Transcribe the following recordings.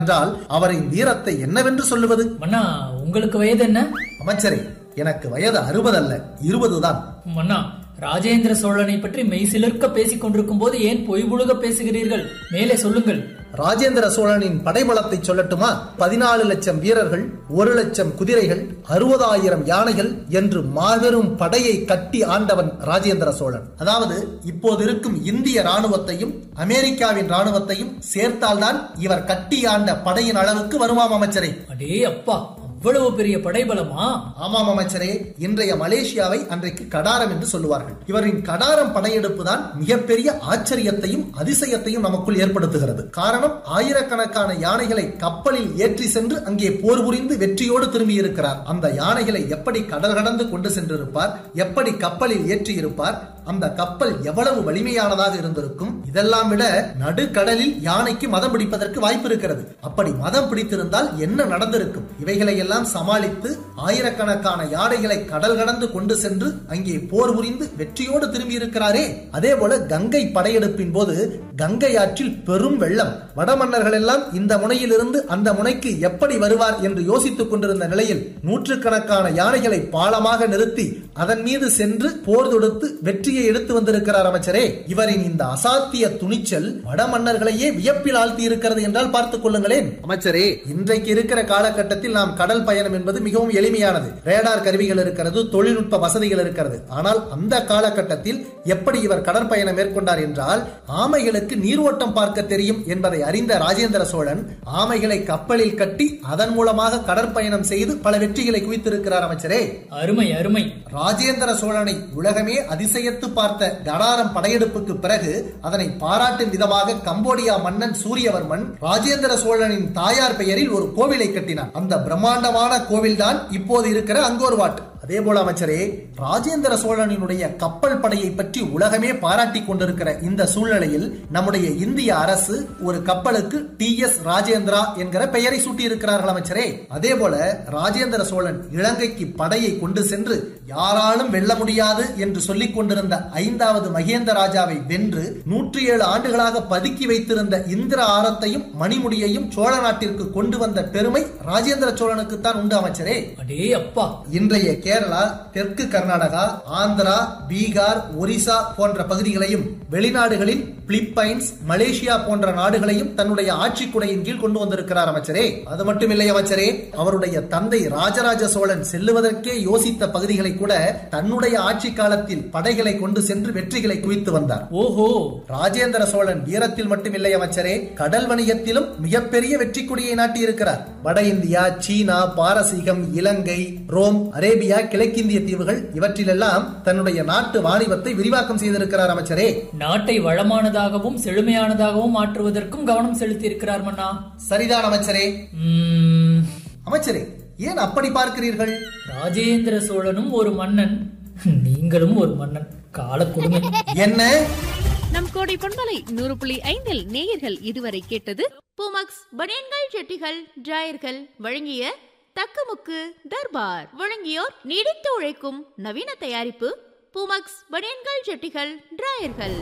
என்றால் அவரின் வீரத்தை என்னவென்று சொல்லுவது மன்னா உங்களுக்கு வயது என்ன அமைச்சரே எனக்கு வயது அறுபது அல்ல இருபதுதான் மன்னா ராஜேந்திர சோழனை பற்றி மெய்சிலிர்க்க பேசிக் கொண்டிருக்கும் போது ஏன் பொய்புழுக பேசுகிறீர்கள் மேலே சொல்லுங்கள் ராஜேந்திர சோழனின் படைபலத்தை சொல்லட்டுமா பதினாலு லட்சம் வீரர்கள் ஒரு லட்சம் குதிரைகள் அறுபதாயிரம் யானைகள் என்று மாபெரும் படையை கட்டி ஆண்டவன் ராஜேந்திர சோழன் அதாவது இப்போது இருக்கும் இந்திய ராணுவத்தையும் அமெரிக்காவின் ராணுவத்தையும் சேர்த்தால்தான் இவர் கட்டி ஆண்ட படையின் அளவுக்கு வருமாம் அமைச்சரே அடே அப்பா அவ்வளவு பெரிய படைபலமா ஆமாம் அமைச்சரே இன்றைய மலேசியாவை அன்றைக்கு கடாரம் என்று சொல்லுவார்கள் இவரின் கடாரம் படையெடுப்பு தான் மிகப்பெரிய ஆச்சரியத்தையும் அதிசயத்தையும் நமக்குள் ஏற்படுத்துகிறது காரணம் ஆயிரக்கணக்கான யானைகளை கப்பலில் ஏற்றி சென்று அங்கே போர் புரிந்து வெற்றியோடு திரும்பி இருக்கிறார் அந்த யானைகளை எப்படி கடல் கடந்து கொண்டு சென்றிருப்பார் எப்படி கப்பலில் ஏற்றி இருப்பார் அந்த கப்பல் எவ்வளவு வலிமையானதாக இருந்திருக்கும் இதெல்லாம் விட நடுக்கடலில் யானைக்கு மதம் பிடிப்பதற்கு வாய்ப்பு இருக்கிறது அப்படி மதம் பிடித்திருந்தால் என்ன நடந்திருக்கும் இவைகளை எல்லாம் சமாளித்து ஆயிரக்கணக்கான யானைகளை கடல் கடந்து கொண்டு சென்று அங்கே போர் புரிந்து வெற்றியோடு திரும்பி இருக்கிறாரே அதே போல கங்கை படையெடுப்பின் போது கங்கை ஆற்றில் பெரும் வெள்ளம் வடமன்னர்கள் எல்லாம் இந்த முனையிலிருந்து அந்த முனைக்கு எப்படி வருவார் என்று யோசித்துக் கொண்டிருந்த நிலையில் நூற்றுக்கணக்கான யானைகளை பாலமாக நிறுத்தி அதன் மீது சென்று போர் தொடுத்து வெற்றியை எடுத்து வந்திருக்கிறார் அமைச்சரே இவரின் இந்த அசாத்திய துணிச்சல் வடமன்னர்களையே வியப்பில் ஆழ்த்தி இருக்கிறது என்றால் பார்த்துக் கொள்ளுங்களேன் அமைச்சரே இன்றைக்கு இருக்கிற காலகட்டத்தில் நாம் கடல் பயணம் என்பது மிகவும் எளிமையானது ரேடார் கருவிகள் இருக்கிறது தொழில்நுட்ப வசதிகள் இருக்கிறது ஆனால் அந்த காலகட்டத்தில் எப்படி இவர் கடற்பயணம் மேற்கொண்டார் என்றால் ஆமைகளுக்கு நீரோட்டம் பார்க்க தெரியும் என்பதை அறிந்த ராஜேந்திர சோழன் ஆமைகளை கப்பலில் கட்டி அதன் மூலமாக கடற்பயணம் செய்து பல வெற்றிகளை குவித்திருக்கிறார் அமைச்சரே அருமை அருமை ராஜேந்திர சோழனை உலகமே அதிசயத்து பார்த்த கடாரம் படையெடுப்புக்கு பிறகு அதனை பாராட்டும் விதமாக கம்போடியா மன்னன் சூரியவர்மன் ராஜேந்திர சோழனின் தாயார் பெயரில் ஒரு கோவிலை கட்டினான் அந்த பிரம்மாண்டமான கோவில்தான் இப்போது இருக்கிற அங்கோர்வாட் அதே போல அமைச்சரே ராஜேந்திர சோழனினுடைய கப்பல் படையை பற்றி உலகமே பாராட்டி கொண்டிருக்கிற இந்த சூழ்நிலையில் நம்முடைய இந்திய அரசு ஒரு கப்பலுக்கு டி எஸ் ராஜேந்திரா என்கிற பெயரை சூட்டி இருக்கிறார்கள் அமைச்சரே அதே போல ராஜேந்திர சோழன் இலங்கைக்கு படையை கொண்டு சென்று யாராலும் வெல்ல முடியாது என்று சொல்லிக் கொண்டிருந்த ஐந்தாவது மகேந்திர ராஜாவை வென்று நூற்றி ஏழு ஆண்டுகளாக பதுக்கி வைத்திருந்த இந்திர ஆரத்தையும் மணிமுடியையும் சோழ நாட்டிற்கு கொண்டு வந்த பெருமை ராஜேந்திர சோழனுக்குத்தான் உண்டு அமைச்சரே அடே அப்பா இன்றைய கேரளா தெற்கு கர்நாடகா ஆந்திரா பீகார் ஒரிசா போன்ற பகுதிகளையும் வெளிநாடுகளில் பிலிப்பைன்ஸ் மலேசியா போன்ற நாடுகளையும் தன்னுடைய ஆட்சி குடையின் கீழ் கொண்டு வந்திருக்கிறார் அமைச்சரே அது மட்டும் இல்லை அமைச்சரே அவருடைய தந்தை ராஜராஜ சோழன் செல்லுவதற்கே யோசித்த பகுதிகளை கூட தன்னுடைய ஆட்சி காலத்தில் படைகளை கொண்டு சென்று வெற்றிகளை குவித்து வந்தார் ஓஹோ ராஜேந்திர சோழன் வீரத்தில் மட்டுமில்லை அமைச்சரே கடல் வணிகத்திலும் மிகப்பெரிய வெற்றி கொடியை நாட்டியிருக்கிறார் வட இந்தியா சீனா பாரசீகம் இலங்கை ரோம் அரேபியா கிழக்கிந்திய தீவுகள் இவற்றிலெல்லாம் தன்னுடைய நாட்டு வாணிபத்தை விரிவாக்கம் செய்திருக்கிறார் அமைச்சரே நாட்டை வளமானதாகவும் செழுமையானதாகவும் மாற்றுவதற்கும் கவனம் செலுத்தி இருக்கிறார் மன்னா சரிதான் அமைச்சரே உம், அமைச்சரே ஏன் அப்படி பார்க்கிறீர்கள் ராஜேந்திர சோழனும் ஒரு மன்னன் நீங்களும் ஒரு மன்னன் கால கொடுமை என்ன நம் கோடை பண்பலை நூறு புள்ளி ஐந்தில் நேயர்கள் இதுவரை கேட்டது பூமக்ஸ் பனியன்கள் ஜெட்டிகள் டிராயர்கள் வழங்கிய தக்கமுக்கு தர்பார் வழங்கியோர் நீடித்து உழைக்கும் நவீன தயாரிப்பு பூமக்ஸ் பனியன்கள் ஜெட்டிகள் டிராயர்கள்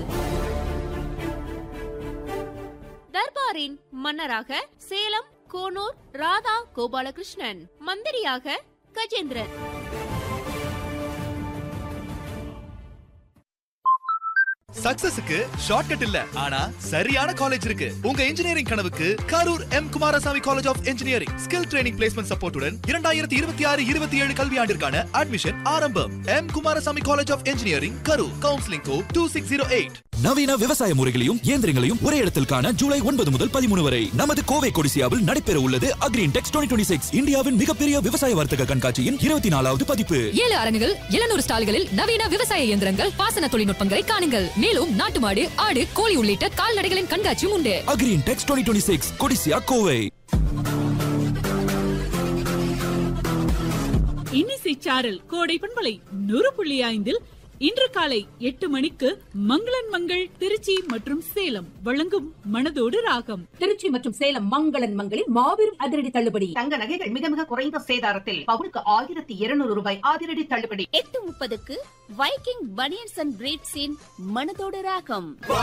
தர்பாரின் மன்னராக சேலம் கோனூர் ராதா கோபாலகிருஷ்ணன் மந்திரியாக கஜேந்திரன் சக்சஸுக்கு ஷார்ட்கட் இல்ல ஆனா சரியான காலேஜ் இருக்கு உங்க இன்ஜினியரிங் கனவுக்கு Karur M Kumarasamy college of engineering skill training placement சப்போர்ட்டுடன் இரண்டாயிரத்தி இருபத்தி ஆறு இருபத்தி ஏழு கல்வியாண்டிற்கான அட்மிஷன் ஆரம்பம் M Kumarasamy college of engineering Karur counselling code two six zero eight நவீன விவசாய முறைகளையும் இயந்திரங்களையும் ஒரே இடத்தில் காண ஜூலை ஒன்பது முதல் பதிமூணு வரை நமது கோவை கொடிசியாவில் நடைபெற உள்ளது அக்ரீன் டெக்ஸ் டுவெண்ட்டி சிக்ஸ் இந்தியாவின் மிகப்பெரிய விவசாய வர்த்தக கண்காட்சியின் இருபத்தி நாலாவது பதிப்பு ஏழு அரங்குகள் எழுநூறு ஸ்டால்களில் நவீன விவசாய இயந்திரங்கள் பாசன தொழில்நுட்பங்களை காணுங்கள் மேலும் நாட்டு மாடு ஆடு கோழி உள்ளிட்ட கால்நடைகளின் கண்காட்சியும் உண்டு Agri Intex twenty six CODISSIA Kovai இன்னிசை சாரல் கோடை பண்பலை நூறு புள்ளி ஐந்தில் இன்று காலை எட்டு மணிக்கு மங்களன் மங்கள் திருச்சி மற்றும் சேலம் வழங்கும் மனதோடு ராகம் திருச்சி மற்றும் சேலம் மங்களன் மங்களில் மாபெரும் அதிரடி தள்ளுபடி தங்க நகைகள் மிக மிக குறைந்த சேதாரத்தில் பவுனுக்கு ஆயிரத்தி இருநூறு ரூபாய் அதிரடி தள்ளுபடி எட்டு முப்பதுக்கு வைக்கிங் பனியன்ஸ் அண்ட் பிரீட்ஸின் மனதோடு ராகம்